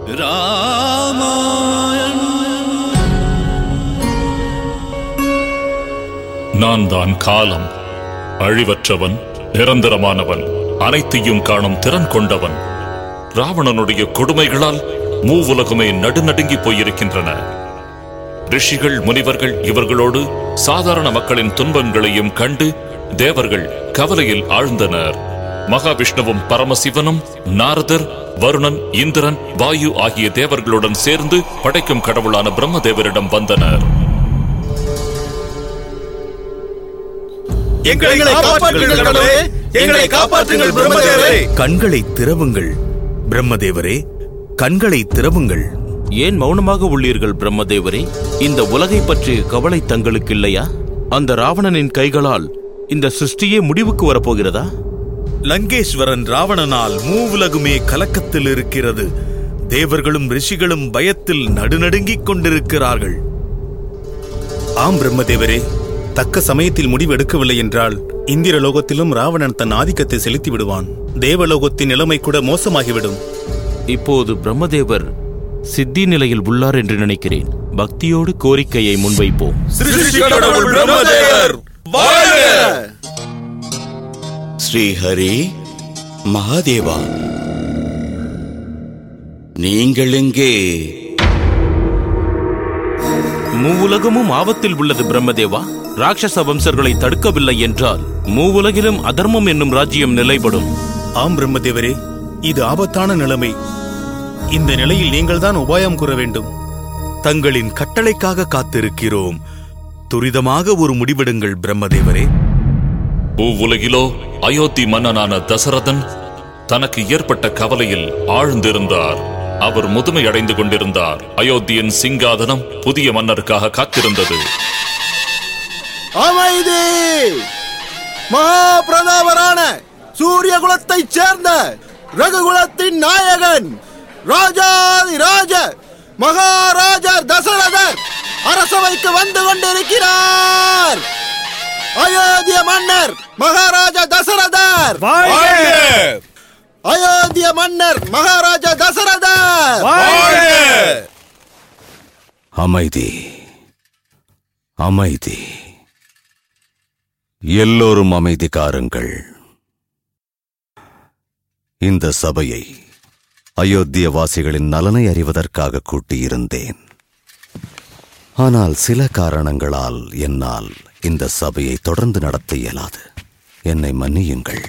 நான் தான் காலம் அழிவற்றவன் நிரந்தரமானவன் அனைத்தையும் காணும் திறன் கொண்டவன் ராவணனுடைய கொடுமைகளால் மூவுலகுமே நடுநடுங்கி போயிருக்கின்றன ரிஷிகள் முனிவர்கள் இவர்களோடு சாதாரண மக்களின் துன்பங்களையும் கண்டு தேவர்கள் கவலையில் ஆழ்ந்தனர் மகாவிஷ்ணுவும் பரமசிவனும் நாரதர் வருணன் இந்திரன் வாயு ஆகிய தேவர்களுடன் சேர்ந்து படைக்கும் கடவுளான பிரம்மதேவரிடம் வந்தனர் எங்களை காப்பாற்றுங்கள் கடவுளே எங்களை காப்பாற்றுங்கள் பிரம்மதேவரே கண்களை திறவுங்கள் பிரம்மதேவரே கண்களை திறவுங்கள் ஏன் மௌனமாக உள்ளீர்கள் பிரம்மதேவரே இந்த உலகை பற்றி கவலை தங்களுக்கு இல்லையா அந்த ராவணனின் கைகளால் இந்த சிருஷ்டியே முடிவுக்கு வரப்போகிறதா லங்கேஸ்வரன் ராவணனால் மூவுலகுமே கலக்கத்தில் இருக்கிறது தேவர்களும் ரிஷிகளும் பயத்தில் நடுநடுங்கிக் கொண்டிருக்கிறார்கள் ஆம் பிரம்மதேவரே தக்க சமயத்தில் முடிவெடுக்கவில்லை என்றால் இந்திர லோகத்திலும் ராவணன் தன் ஆதிக்கத்தை செலுத்தி விடுவான் தேவலோகத்தின் நிலைமை கூட மோசமாகிவிடும் இப்போது பிரம்மதேவர் சித்தி நிலையில் உள்ளார் என்று நினைக்கிறேன் பக்தியோடு கோரிக்கையை முன்வைப்போம் சிருஷ்டி கடவுள் பிரம்மதேவர் வாழ்க ஸ்ரீஹரி மகாதேவா நீங்கள் எங்கே மூவுலகமும் ஆபத்தில் உள்ளது பிரம்மதேவா ராட்சச வம்சர்களை தடுக்கவில்லை என்றால் மூவுலகிலும் அதர்மம் என்னும் ராஜ்யம் நிலைப்படும் ஆம் பிரம்மதேவரே இது ஆபத்தான நிலைமை இந்த நிலையில் நீங்கள்தான் உபாயம் கூற வேண்டும் தங்களின் கட்டளைக்காக காத்திருக்கிறோம் துரிதமாக ஒரு முடிவெடுங்கள் பிரம்மதேவரே பூவுலகிலோ அயோத்தி மன்னனான தசரதன் தனக்கு ஏற்பட்ட கவலையில் ஆழ்ந்திருந்தார் அவர் முதுமை அடைந்து கொண்டிருந்தார் அயோத்தியின் சிங்காதனம் புதிய மன்னருக்காக காத்திருந்தது அமைதி மகாபிரதாபரான சூரிய குலத்தைச் சேர்ந்த ரகுகுலத்தின் நாயகன் ராஜாதி ராஜ மகாராஜர் தசரதர் அரசவைக்கு வந்து கொண்டிருக்கிறார் அயோத்திய மன்னர் மகாராஜா தசரதர் அயோத்திய மன்னர் மகாராஜா தசரதர் அமைதி அமைதி எல்லோரும் அமைதி காருங்கள் இந்த சபையை அயோத்திய வாசிகளின் நலனை அறிவதற்காக கூட்டியிருந்தேன் ஆனால் சில காரணங்களால் என்னால் இந்த சபையை தொடர்ந்து நடத்த இயலாது என்னை மன்னியுங்கள்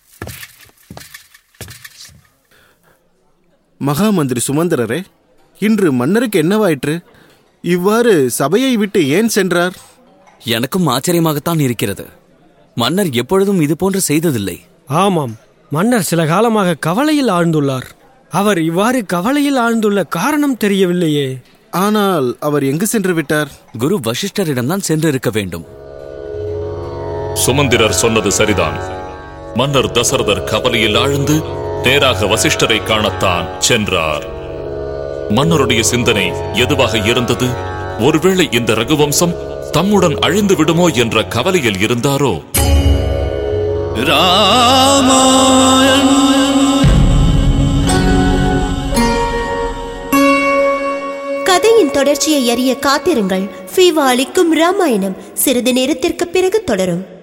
மகாமந்திரி சுமந்திரரே இன்று மன்னருக்கு என்னவாயிற்று இவ்வாறு சபையை விட்டு ஏன் சென்றார் எனக்கும் ஆச்சரியமாகத்தான் இருக்கிறது மன்னர் எப்பொழுதும் இது போன்று செய்ததில்லை ஆமாம் மன்னர் சில காலமாக கவலையில் ஆழ்ந்துள்ளார் அவர் இவ்வாறு கவலையில் ஆழ்ந்துள்ள காரணம் தெரியவில்லையே ஆனால் அவர் எங்கு சென்று விட்டார் குரு வசிஷ்டரிடம்தான் சென்றிருக்க வேண்டும் சுமந்திரர் சொன்னது சரிதான் மன்னர் தசரதர் கவலையில் ஆழ்ந்து நேராக வசிஷ்டரை காணத்தான் சென்றார் மன்னருடைய சிந்தனை எதுவாக இருந்தது ஒருவேளை இந்த ரகுவம்சம் தம்முடன் அழிந்து விடுமோ என்ற கவலையில் இருந்தாரோ கதையின் தொடர்ச்சியை அறிய காத்திருங்கள் ஃபீவா அளிக்கும் ராமாயணம் சிறிது நேரத்திற்கு பிறகு தொடரும்